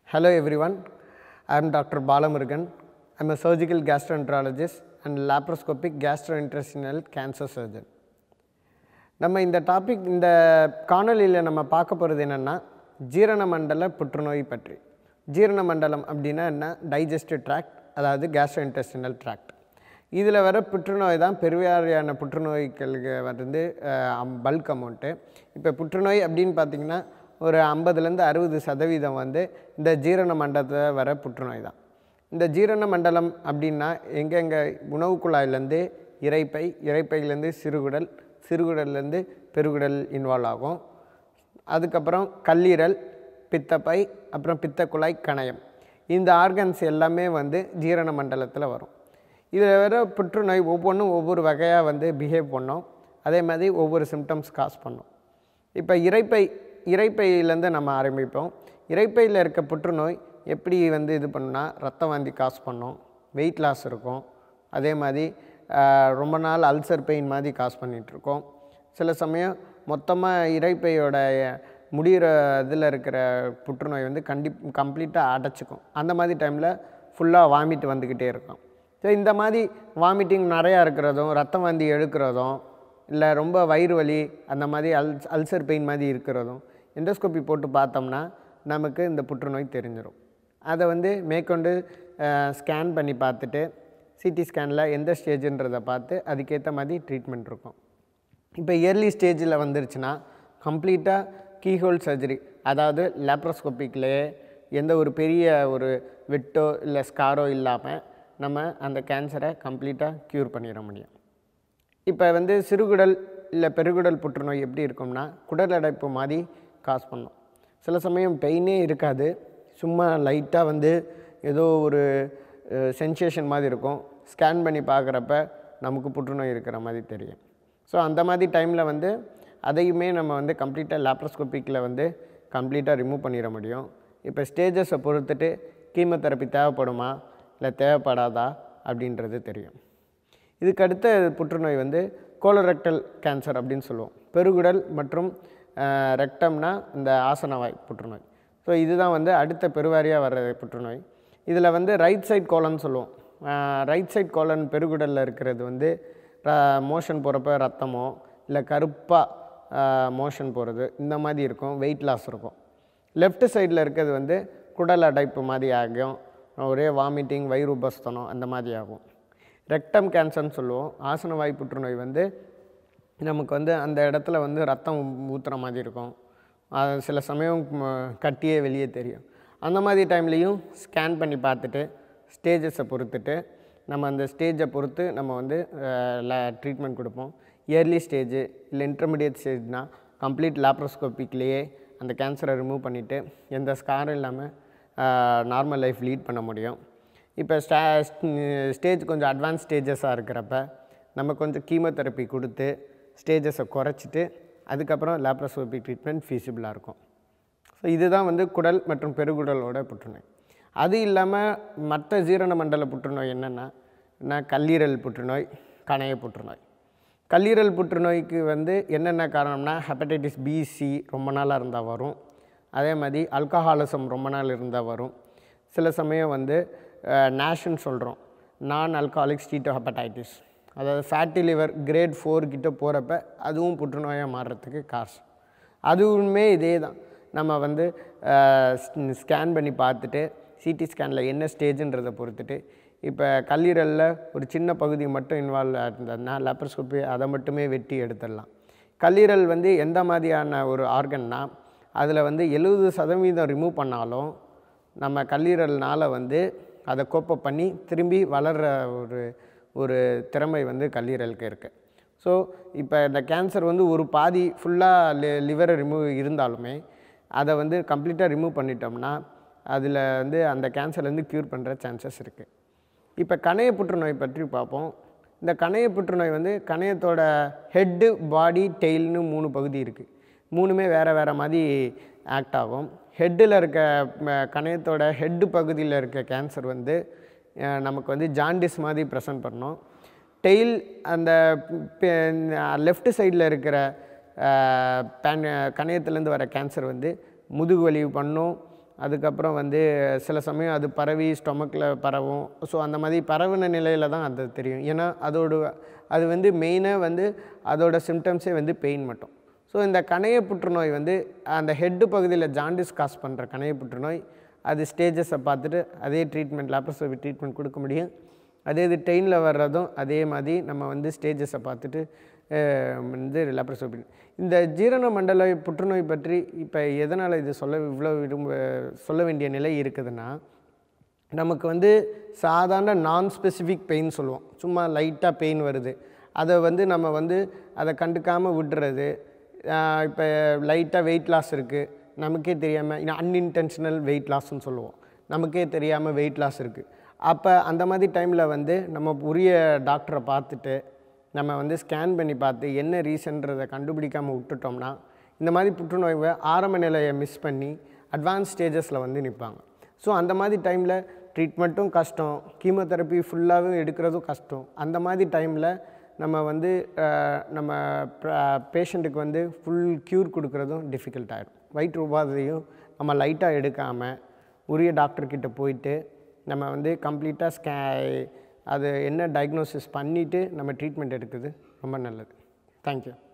Hello everyone, I am Dr. Balamurugan. I am a surgical gastroenterologist and laparoscopic gastrointestinal cancer surgeon. நம்ம இந்த topic இந்த காணொளியில் நம்ம பார்க்க போகிறது என்னென்னா ஜீரண மண்டல புற்றுநோய் பற்றி ஜீரண மண்டலம் அப்படின்னா என்ன டைஜஸ்டிவ் ட்ராக்ட் அதாவது கேஸ்ட்ரோஇன்டெஸ்டினல் ட்ராக்ட் இதில் வர புற்றுநோய் தான் பெருவாரியான புற்றுநோய்களுக்கு வந்து பல்க் அமௌண்ட்டு இப்போ புற்றுநோய் அப்படின்னு பார்த்திங்கன்னா ஒரு ஐம்பதுலேருந்து அறுபது சதவீதம் வந்து இந்த ஜீரண மண்டலத்தில் வர புற்றுநோய் தான் இந்த ஜீரண மண்டலம் அப்படின்னா எங்கெங்கே உணவு குழாயிலேருந்து இரைப்பை இரைப்பையிலேருந்து சிறுகுடல் சிறுகுடல்லேருந்து பெருகுடல் இன்வால்வ் ஆகும் அதுக்கப்புறம் கல்லீரல் பித்தப்பை அப்புறம் பித்தக்குழாய் கணையம் இந்த ஆர்கன்ஸ் எல்லாமே வந்து ஜீரண மண்டலத்தில் வரும் இதில் வர புற்றுநோய் ஒவ்வொன்றும் ஒவ்வொரு வகையாக வந்து பிஹேவ் பண்ணோம் அதே மாதிரி ஒவ்வொரு சிம்டம்ஸ் காஸ் பண்ணும் இப்போ இரைப்பை இரைப்பையிலேருந்து நம்ம ஆரம்பிப்போம் இரைப்பையில் இருக்க புற்றுநோய் எப்படி வந்து இது பண்ணுன்னா ரத்த வாந்தி காஸ் பண்ணும் வெயிட் லாஸ் இருக்கும் அதே மாதிரி ஆஹ், ரொம்ப நாள் அல்சர் பெயின் மாதிரி காஸ் பண்ணிகிட்ருக்கோம் சில சமயம் மொத்தமாக இரைப்பையோட முடிகிற இதில் இருக்கிற புற்றுநோய் வந்து கண்டி கம்ப்ளீட்டாக அடைச்சிக்கும் அந்த மாதிரி டைமில் ஃபுல்லாக வாமிட் வந்துக்கிட்டே இருக்கும் ஸோ இந்த மாதிரி வாமிட்டிங் நிறையா இருக்கிறதும் ரத்தம் வாந்தி எடுக்கிறதும் இல்லை ரொம்ப வயிறு வலி அந்த மாதிரி அல் அல்சர் பெயின் மாதிரி இருக்கிறதும் எண்டோஸ்கோப்பி போட்டு பார்த்தோம்னா நமக்கு இந்த புற்றுநோய் தெரிஞ்சிடும் அதை வந்து மேற்கொண்டு ஸ்கேன் பண்ணி பார்த்துட்டு சிடி ஸ்கேனில் எந்த ஸ்டேஜுன்றதை பார்த்து அதுக்கேற்ற மாதிரி ட்ரீட்மெண்ட் இருக்கும் இப்போ இயர்லி ஸ்டேஜில் வந்துருச்சுன்னா கம்ப்ளீட்டாக கீஹோல் சர்ஜரி அதாவது லேப்ரோஸ்கோப்பிக்லேயே எந்த ஒரு பெரிய ஒரு வெட்டோ இல்லை ஸ்காரோ இல்லாமல் நம்ம அந்த கேன்சரை கம்ப்ளீட்டாக க்யூர் பண்ணிட முடியும் இப்போ வந்து சிறுகுடல் இல்லை பெருகுடல் புற்றுநோய் எப்படி இருக்கும்னா குடல் அடைப்பு மாதிரி காஸ் பண்ணும் சில சமயம் பெயினே இருக்காது சும்மா லைட்டாக வந்து ஏதோ ஒரு சென்சேஷன் மாதிரி இருக்கும் ஸ்கேன் பண்ணி பார்க்குறப்ப நமக்கு புற்றுநோய் இருக்கிற மாதிரி தெரியும் ஸோ அந்த மாதிரி டைமில் வந்து அதையுமே நம்ம வந்து கம்ப்ளீட்டாக லேப்ரோஸ்கோப்பிக்கில் வந்து கம்ப்ளீட்டாக ரிமூவ் பண்ணிட முடியும் இப்போ ஸ்டேஜஸை பொறுத்துட்டு கீமோதெரப்பி தேவைப்படுமா இல்லை தேவைப்படாதா அப்படின்றது தெரியும் இதுக்கு அடுத்த புற்றுநோய் வந்து கோலரெக்டல் கேன்சர் அப்படின்னு சொல்லுவோம் பெருகுடல் மற்றும் ரெக்டம்னா இந்த ஆசனவாய் புற்றுநோய் ஸோ இதுதான் வந்து அடுத்த பெருவாரியாக வர்ற புற்றுநோய் இதில் வந்து ரைட் சைட் கோலன் சொல்லுவோம் ரைட் சைட் கோலன் பெருகுடலில் இருக்கிறது வந்து மோஷன் போகிறப்ப ரத்தமோ இல்லை கருப்பாக மோஷன் போகிறது இந்த மாதிரி இருக்கும் வெயிட் லாஸ் இருக்கும் லெஃப்ட் சைடில் இருக்கிறது வந்து குடல் அடைப்பு மாதிரி ஆகும் ஒரே வாமிட்டிங் வயிறு உபஸ்தனம் அந்த மாதிரி ஆகும் ரெக்டம் கேன்சர்னு சொல்லுவோம் ஆசனவாய் புற்றுநோய் வந்து நமக்கு வந்து அந்த இடத்துல வந்து ரத்தம் ஊற்றுற மாதிரி இருக்கும் அது சில சமயம் ம- கட்டியே வெளியே தெரியும் அந்த மாதிரி டைம்லேயும் ஸ்கேன் பண்ணி பார்த்துட்டு ஸ்டேஜஸை பொறுத்துட்டு நம்ம அந்த ஸ்டேஜை பொறுத்து நம்ம வந்து ட்ரீட்மெண்ட் கொடுப்போம் இயர்லி ஸ்டேஜு இல்லை இன்டர்மீடியட் ஸ்டேஜ்னா கம்ப்ளீட் லாப்ரோஸ்கோப்பிக்லேயே அந்த கேன்சரை ரிமூவ் பண்ணிவிட்டு எந்த ஸ்காரும் இல்லாமல் நார்மல் லைஃப் லீட் பண்ண முடியும் இப்போ ஸ்டா ஸ்டேஜ் கொஞ்சம் அட்வான்ஸ் ஸ்டேஜஸாக இருக்கிறப்ப நம்ம கொஞ்சம் கீமோதெரப்பி கொடுத்து ஸ்டேஜஸை குறைச்சிட்டு அதுக்கப்புறம் லேப்ரோஸ்கோபிக் ட்ரீட்மெண்ட் ஃபீஸிபிளாக இருக்கும் ஸோ இதுதான் வந்து குடல் மற்றும் பெருகுடலோட புற்றுநோய் அது இல்லாமல் மற்ற ஜீரண மண்டல புற்றுநோய் என்னென்னா என்ன கல்லீரல் புற்றுநோய் கணைய புற்றுநோய் கல்லீரல் புற்றுநோய்க்கு வந்து என்னென்ன காரணம்னா ஹெப்படைட்டிஸ் பி சி ரொம்ப நாளாக இருந்தால் வரும் அதே மாதிரி அல்கஹாலிசம் ரொம்ப நாள் இருந்தால் வரும் சில சமயம் வந்து நேஷன் சொல்கிறோம் நான் அல்காலிக் ஸ்டீட்டோ ஹெப்படைட்டிஸ் அதாவது ஃபேட்டி லிவர் கிரேட் ஃபோர் கிட்ட போகிறப்ப அதுவும் புற்றுநோயாக மாறுறதுக்கு காசு அதுவுமே இதே தான் நம்ம வந்து ஸ்கேன் பண்ணி பார்த்துட்டு சிடி ஸ்கேனில் என்ன ஸ்டேஜுன்றதை பொறுத்துட்டு இப்போ கல்லீரலில் ஒரு சின்ன பகுதி மட்டும் இன்வால்வ் இருந்ததுன்னா லேப்ரோஸ்கோப்பி அதை மட்டுமே வெட்டி எடுத்துடலாம் கல்லீரல் வந்து எந்த மாதிரியான ஒரு ஆர்கன்னா அதில் வந்து எழுபது சதவீதம் ரிமூவ் பண்ணாலும் நம்ம கல்லீரல்னால் வந்து அதை கோப்ப பண்ணி திரும்பி வளர்கிற ஒரு ஒரு திறமை வந்து கல்லீரலுக்கு இருக்குது ஸோ இப்போ இந்த கேன்சர் வந்து ஒரு பாதி ஃபுல்லாக லி லிவரை ரிமூவ் இருந்தாலுமே அதை வந்து கம்ப்ளீட்டாக ரிமூவ் பண்ணிட்டோம்னா அதில் வந்து அந்த கேன்சர்லேருந்து க்யூர் பண்ணுற சான்சஸ் இருக்குது இப்போ கணைய புற்றுநோய் பற்றி பார்ப்போம் இந்த கணைய புற்றுநோய் வந்து கணையத்தோட ஹெட்டு பாடி டெயில்னு மூணு பகுதி இருக்குது மூணுமே வேறு வேறு மாதிரி ஆக்ட் ஆகும் ஹெட்டில் இருக்க ம, கணையத்தோட ஹெட்டு பகுதியில் இருக்க கேன்சர் வந்து அஹ், நமக்கு வந்து ஜாண்டிஸ் மாதிரி ப்ரெசன்ட் பண்ணோம் டெயில் அந்த லெஃப்ட் சைடில் இருக்கிற பேன் கணையத்துலேருந்து வர கேன்சர் வந்து முதுகு வலி பண்ணும் அதுக்கப்புறம் வந்து சில சமயம் அது பரவி ஸ்டொமக்கில் பரவும் ஸோ அந்த மாதிரி பரவின நிலையில் தான் அது தெரியும் ஏன்னா அதோட அது வந்து மெயினாக வந்து அதோட சிம்டம்ஸே வந்து பெயின் மட்டும் ஸோ இந்த கணைய புற்றுநோய் வந்து அந்த ஹெட்டு பகுதியில் ஜாண்டிஸ் காஸ் பண்ணுற கணைய புற்றுநோய் அது ஸ்டேஜஸை பார்த்துட்டு அதே ட்ரீட்மெண்ட் லாப்ரோஸ்கோபி ட்ரீட்மெண்ட் கொடுக்க முடியும் அதே இது டெயினில் வர்றதும் அதே மாதிரி நம்ம வந்து ஸ்டேஜஸை பார்த்துட்டு அஹ், வந்து லாப்ரோஸ்கோபி இந்த ஜீரண மண்டல புற்றுநோய் பற்றி இப்போ எதனால் இது சொல்ல இவ்வளோ விரும்ப சொல்ல வேண்டிய நிலை இருக்குதுன்னா நமக்கு வந்து சாதாரண நான் ஸ்பெசிஃபிக் பெயின் சொல்லுவோம் சும்மா லைட்டாக பெயின் வருது அதை வந்து நம்ம வந்து அதை கண்டுக்காமல் விட்டுறது இப்போ லைட்டாக வெயிட் லாஸ் இருக்குது நமக்கே தெரியாமல் அன்இன்டென்ஷனல் வெயிட் லாஸ்ன்னு சொல்லுவோம் நமக்கே தெரியாமல் வெயிட் லாஸ் இருக்குது அப்போ அந்த மாதிரி டைமில் வந்து நம்ம உரிய டாக்டரை பார்த்துட்டு நம்ம வந்து ஸ்கேன் பண்ணி பார்த்து என்ன ரீசன்றதை கண்டுபிடிக்காமல் விட்டுட்டோம்னா இந்த மாதிரி புற்றுநோயை ஆரம்ப நிலையை மிஸ் பண்ணி அட்வான்ஸ் ஸ்டேஜஸில் வந்து நிற்பாங்க ஸோ அந்த மாதிரி டைமில் ட்ரீட்மெண்ட்டும் கஷ்டம் கீமோதெரப்பி ஃபுல்லாகவும் எடுக்கிறதும் கஷ்டம் அந்த மாதிரி டைமில் நம்ம வந்து அஹ், நம்ம பேஷண்ட்டுக்கு வந்து ஃபுல் க்யூர் கொடுக்குறதும் டிஃபிகல்ட் ஆகிடும் வயிற்று உபாதையும் நம்ம லைட்டாக எடுக்காமல் உரிய டாக்டர்கிட்ட போயிட்டு நம்ம வந்து கம்ப்ளீட்டாக ஸ்கே அது என்ன டயக்னோசிஸ் பண்ணிவிட்டு நம்ம ட்ரீட்மெண்ட் எடுக்குது ரொம்ப நல்லது தேங்க்யூ